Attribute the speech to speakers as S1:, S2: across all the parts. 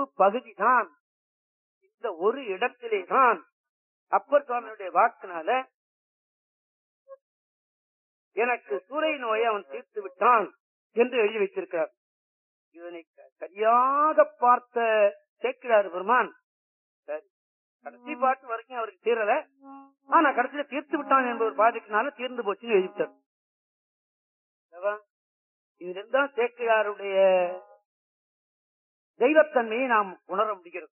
S1: பகுதி தான் இந்த ஒரு இடத்திலே தான் அப்பர் சுவாமியுடைய வாக்குனால எனக்கு சூறை நோயை அவன் தீர்த்து விட்டான் என்று எழுதி வைத்திருக்கிறார் இதனை க- சரியாக பார்த்த சேக்கிரார் பெருமான் சரி கடைசி பாட்டு வரைக்கும் அவருக்கு தீரல ஆனா கடைசியில தீர்த்து விட்டான் என்பவர் பாதிக்கனால தீர்ந்து போச்சுன்னு எழுதிட்டார் அல்லவா? இதுல இருந்தான் சேக்கிராருடைய தெய்வத்தன்மையை நாம் உணர முடிகிறது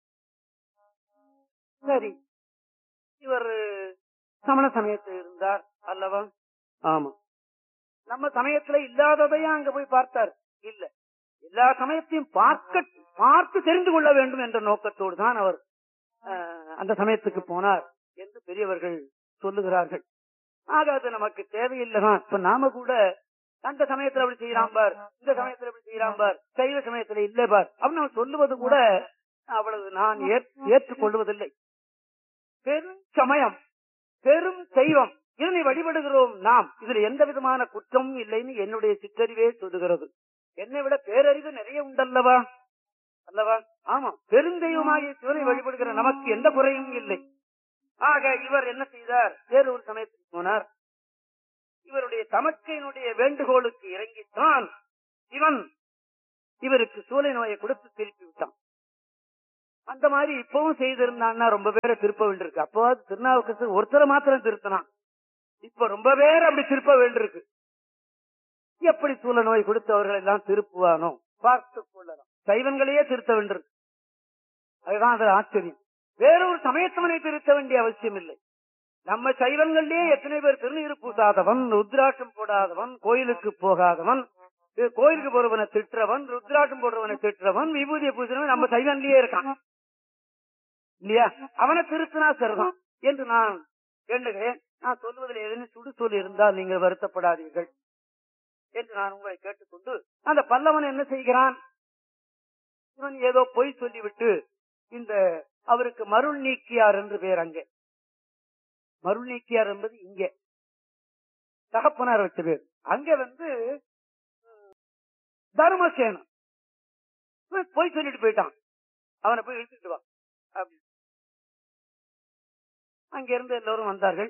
S1: சரி இவர் சமண சமயத்தில் இருந்தார் அல்லவா ஆமா நம்ம சமயத்துல இல்லாததையும் அங்க போய் பார்த்தார் இல்ல எல்லா சமயத்தையும் பார்க்க பார்த்து தெரிந்து கொள்ள வேண்டும் என்ற நோக்கத்தோடு தான் அவர் அஹ், அந்த சமயத்துக்கு போனார் என்று பெரியவர்கள் சொல்லுகிறார்கள் ஆக அது நமக்கு தேவையில்லைதான் இப்ப நாம கூட அந்த சமயத்துல அப்படி செய்யலாம் பார் இந்த சமயத்துல அப்படி செய்யலாம் பார் சைவ சமயத்துல இல்ல பார் அப்படின்னு அவன் சொல்லுவது கூட அவ்வளவு நான் ஏற்- ஏற்றுக்கொள்வதில்லை பெரும் சமயம் பெரும் தெய்வம் இதனை வழிபடுகிறோம் நாம் இதுல எந்த விதமான குற்றமும் இல்லைன்னு என்னுடைய சிற்றறிவே சொல்லுகிறது என்னை விட பேரறிவு நிறைய உண்டல்லவா அல்லவா ஆமா பெருந்தெய்வமாகிய சிவனை வழிபடுகிற நமக்கு எந்த குறையும் இல்லை ஆக இவர் என்ன செய்தார் வேறு ஒரு சமயத்துக்கு போனார் இவருடைய தமக்கையினுடைய வேண்டுகோளுக்கு இறங்கித்தான் இவன் இவருக்கு சூளை நோயை கொடுத்து திருப்பி விட்டான் அந்த மாதிரி இப்பவும் செய்திருந்தான்னா ரொம்ப பேரை திருப்ப வேண்டியிருக்கு அப்போ திருநாவுக்கரசு ஒருத்தரை மாத்திரம் திருத்தினான் இப்ப ரொம்ப பேர் அப்படி திருப்ப வேண்டியிருக்கு எப்படி சூழ நோய் கொடுத்தவர்கள் எல்லாம் திருப்புவானோ பார்த்து கொள்ளலாம் சைவங்களையே திருத்த வேண்டியிருக்கு அதுதான் அது ஆச்சரியம் வேறொரு சமயத்தவனை திருத்த வேண்டிய அவசியம் இல்லை நம்ம சைவங்கள்லயே எத்தனை பேர் திருநீர் பூசாதவன் ருத்ராட்சம் போடாதவன் கோயிலுக்கு போகாதவன் இது கோயிலுக்கு போறவனை திட்டுறவன் ருத்ராட்சம் போடுறவனை திட்டுறவன் விபூதியை பூசுறவன் நம்ம சைவன்லயே இருக்கான் இல்லையா அவனை திருத்தினா சரிதான் என்று நான் எண்ணுகிறேன் நான் சொல்வதில் ஏதேனும் சுடு சொல் இருந்தால் நீங்கள் வருத்தப்படாதீர்கள் என்று நான் உங்களை கேட்டுக்கொண்டு அந்த பல்லவன் என்ன செய்கிறான் இவன் ஏதோ பொய் சொல்லிவிட்டு இந்த அவருக்கு மருள் நீக்கியார் என்று பேர் அங்கே மருள் நீக்கியார் என்பது இங்கே தகப்பனார் வச்ச பேர் அங்க வந்து ம், தர்மசேனன் இவன் பொய் சொல்லிட்டு போயிட்டான் அவனை போய் இழுத்துட்டு வா அப்படி அங்க இருந்து எல்லோரும் வந்தார்கள்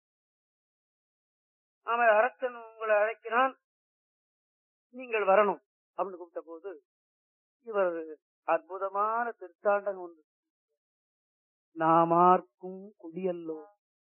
S1: அவன் அரசன் உங்களை அழைக்கிறான் நீங்கள் வரணும் அப்படின்னு கூப்பிட்ட போது இவர் அற்புதமான திருத்தாண்டம் ஒன்று நாமார்க்கும் குடியல்லோ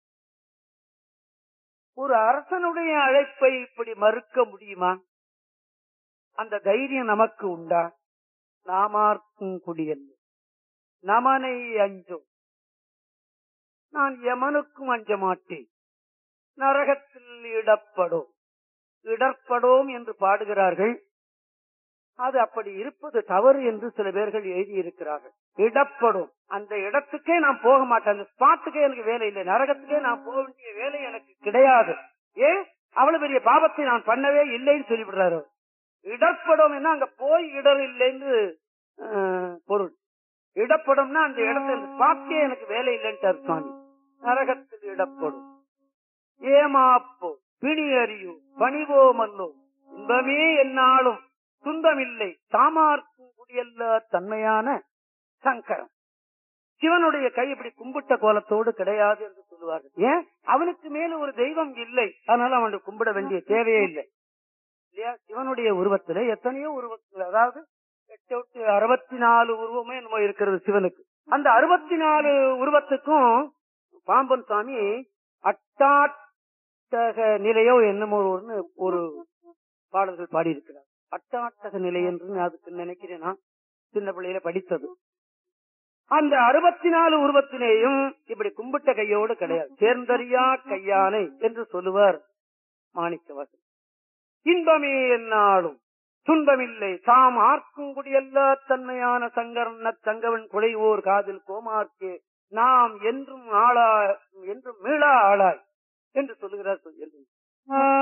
S1: ஒரு அரசனுடைய அழைப்பை இப்படி மறுக்க முடியுமா அந்த தைரியம் நமக்கு உண்டா நாமார்க்கும் குடியல்லோ நமனை அஞ்சோம் நான் எமனுக்கும் அஞ்ச மாட்டேன் நரகத்தில் இடப்படும் இடர்படோம் என்று பாடுகிறார்கள் அது அப்படி இருப்பது தவறு என்று சில பேர்கள் எழுதியிருக்கிறார்கள் இடப்படும் அந்த இடத்துக்கே நான் போக மாட்டேன் அந்த ஸ்பாட்டுக்கே எனக்கு வேலை இல்லை நரகத்துக்கே நான் போக வேண்டிய வேலை எனக்கு கிடையாது ஏன் அவ்வளவு பெரிய பாவத்தை நான் பண்ணவே இல்லைன்னு சொல்லிவிடுறாரு இடப்படும் என்ன அங்க போய் இடர் இல்லைன்னு அஹ், பொருள் இடப்படும்னா அந்த இடத்துல அந்த ஸ்பாட்கே எனக்கு வேலை இல்லைன்ட்டு சுவாமி நரகத்தில் இடப்படும் ஏமாப்போ பிணி அறியோ பணிவோ மல்லோ இன்பமே என்னாலும் துன்பமில்லை தாமார்க்கும் குடியல்ல தன்மையான சங்கரம் சிவனுடைய கை இப்படி கும்பிட்ட கோலத்தோடு கிடையாது என்று சொல்லுவார்கள் ஏன் அவனுக்கு மேல ஒரு தெய்வம் இல்லை அதனால அவனுக்கு கும்பிட வேண்டிய தேவையே இல்லை இல்லையா சிவனுடைய உருவத்துல எத்தனையோ உருவத்தில் அதாவது எட்டு எட்டு அறுபத்தி நாலு உருவமே என்னமோ இருக்கிறது சிவனுக்கு அந்த அறுபத்தி நாலு உருவத்துக்கும் பாம்பன் சாமி அட்டாட்டக நிலையோ என்னமோ ஒன்னு ஒரு பாடல்கள் பாடியிருக்கிறார் அட்டாட்டக நிலை என்று அதுக்கு நினைக்கிறேன் நான் சின்ன பிள்ளையில படித்தது அந்த அறுபத்தி நாலு உருவத்திலேயும் இப்படி கும்பிட்ட கையோடு கிடையாது சேர்ந்தறியா கையானை என்று சொல்லுவார் மாணிக்கவாசன் இன்பமே என்னாலும் துன்பமில்லை தாம் ஆர்க்கும் குடியல்ல தன்மையான சங்கரன் சங்கவன் குலைவோர் காதில் கோமார்க்கே நாம் என்றும் ஆளா என்றும் மீளா ஆளாய் என்று சொல்லுகிறார் சொல்லி